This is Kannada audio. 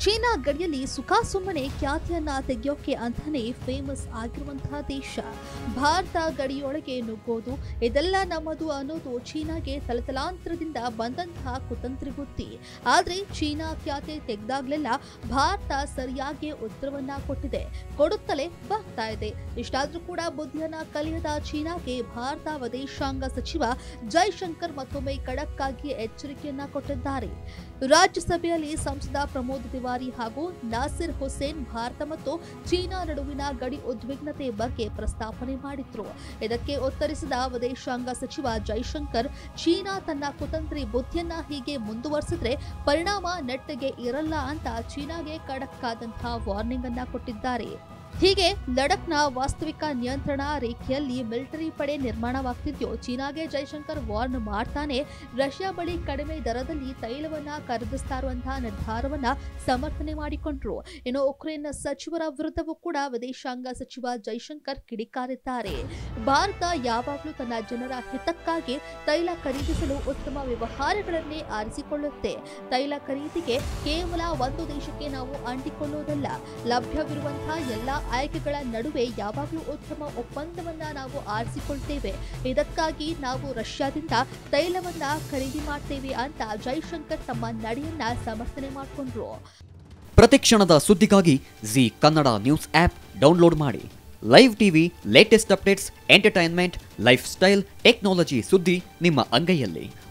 ಚೀನಾ ಗಡಿಯಲ್ಲಿ ಸುಖ ಸುಮ್ಮನೆ ಖ್ಯಾತಿಯನ್ನ ತೆಗೆಯೋಕೆ ಅಂತಾನೆ ಫೇಮಸ್ ಆಗಿರುವಂತಹ ದೇಶ ಭಾರತ ಗಡಿಯೊಳಗೆ ನುಗ್ಗೋದು ಇದೆಲ್ಲ ನಮ್ಮದು ಅನ್ನೋದು ಚೀನಾಗೆ ತಲತಲಾಂತರದಿಂದ ಬಂದಂತಹ ಕುತಂತ್ರಿ ಬುದ್ಧಿ ಆದ್ರೆ ಚೀನಾ ಖ್ಯಾತಿ ತೆಗೆದಾಗ್ಲೆಲ್ಲ ಭಾರತ ಸರಿಯಾಗಿ ಉತ್ತರವನ್ನ ಕೊಟ್ಟಿದೆ ಕೊಡುತ್ತಲೇ ಬರ್ತಾ ಇದೆ ಇಷ್ಟಾದ್ರೂ ಕೂಡ ಬುದ್ಧಿಯನ್ನ ಕಲಿಯದ ಚೀನಾಗೆ ಭಾರತ ವಿದೇಶಾಂಗ ಸಚಿವ ಜೈಶಂಕರ್ ಮತ್ತೊಮ್ಮೆ ಖಡಕ್ ಆಗಿ ಎಚ್ಚರಿಕೆಯನ್ನ ಕೊಟ್ಟಿದ್ದಾರೆ ರಾಜ್ಯಸಭೆಯಲ್ಲಿ ಸಂಸದ ಪ್ರಮೋದ್ ತಿವಾರಿ ಹಾಗೂ ನಾಸಿರ್ ಹುಸೇನ್ ಭಾರತ ಮತ್ತು ಚೀನಾ ನಡುವಿನ ಗಡಿ ಉದ್ವಿಗ್ನತೆ ಬಗ್ಗೆ ಪ್ರಸ್ತಾಪನೆ ಮಾಡಿದ್ರು ಇದಕ್ಕೆ ಉತ್ತರಿಸಿದ ವಿದೇಶಾಂಗ ಸಚಿವ ಜೈಶಂಕರ್ ಚೀನಾ ತನ್ನ ಕುತಂತ್ರಿ ಬುದ್ಧಿಯನ್ನ ಹೀಗೆ ಮುಂದುವರಿಸಿದ್ರೆ ಪರಿಣಾಮ ನೆಟ್ಟಗೆ ಇರಲ್ಲ ಅಂತ ಚೀನಾಗೆ ಖಡಕ್ ಆದಂತಹ ವಾರ್ನಿಂಗ್ ಅನ್ನ ಕೊಟ್ಟಿದ್ದಾರೆ ಹೀಗೆ ಲಡಖ್ನ ವಾಸ್ತವಿಕ ನಿಯಂತ್ರಣ ರೇಖೆಯಲ್ಲಿ ಮಿಲಿಟರಿ ಪಡೆ ನಿರ್ಮಾಣವಾಗ್ತಿದ್ಯೋ ಚೀನಾಗೆ ಜೈಶಂಕರ್ ವಾರ್ನ್ ಮಾಡ್ತಾನೆ ರಷ್ಯಾ ಬಳಿ ಕಡಿಮೆ ದರದಲ್ಲಿ ತೈಲವನ್ನ ಖರೀದಿಸ್ತಾ ಇರುವಂತಹ ನಿರ್ಧಾರವನ್ನ ಸಮರ್ಥನೆ ಮಾಡಿಕೊಂಡ್ರು ಇನ್ನು ಉಕ್ರೇನ್ ಸಚಿವರ ವಿರುದ್ಧವೂ ಕೂಡ ವಿದೇಶಾಂಗ ಸಚಿವ ಜೈಶಂಕರ್ ಕಿಡಿಕಾರಿದ್ದಾರೆ ಭಾರತ ಯಾವಾಗಲೂ ತನ್ನ ಜನರ ಹಿತಕ್ಕಾಗಿ ತೈಲ ಖರೀದಿಸಲು ಉತ್ತಮ ವ್ಯವಹಾರಗಳನ್ನೇ ಆರಿಸಿಕೊಳ್ಳುತ್ತೆ ತೈಲ ಖರೀದಿಗೆ ಕೇವಲ ಒಂದು ದೇಶಕ್ಕೆ ನಾವು ಅಂಟಿಕೊಳ್ಳುವುದಲ್ಲ ಲಭ್ಯವಿರುವಂತಹ ಎಲ್ಲ ಆಯ್ಕೆಗಳ ನಡುವೆ ಯಾವಾಗಲೂ ಉತ್ತಮ ಒಪ್ಪಂದವನ್ನ ನಾವು ಆರಿಸಿಕೊಳ್ತೇವೆ ಇದಕ್ಕಾಗಿ ನಾವು ರಷ್ಯಾದಿಂದ ತೈಲವನ್ನ ಖರೀದಿ ಮಾಡ್ತೇವೆ ಅಂತ ಜೈಶಂಕರ್ ತಮ್ಮ ನಡೆಯನ್ನ ಸಮರ್ಥನೆ ಮಾಡಿಕೊಂಡ್ರು ಪ್ರತಿಕ್ಷಣದ ಸುದ್ದಿಗಾಗಿ Zee Kannada news app download ಮಾಡಿ live TV latest updates entertainment life style technology ಸುದ್ದಿ ನಿಮ್ಮ ಅಂಗೈಯಲ್ಲಿ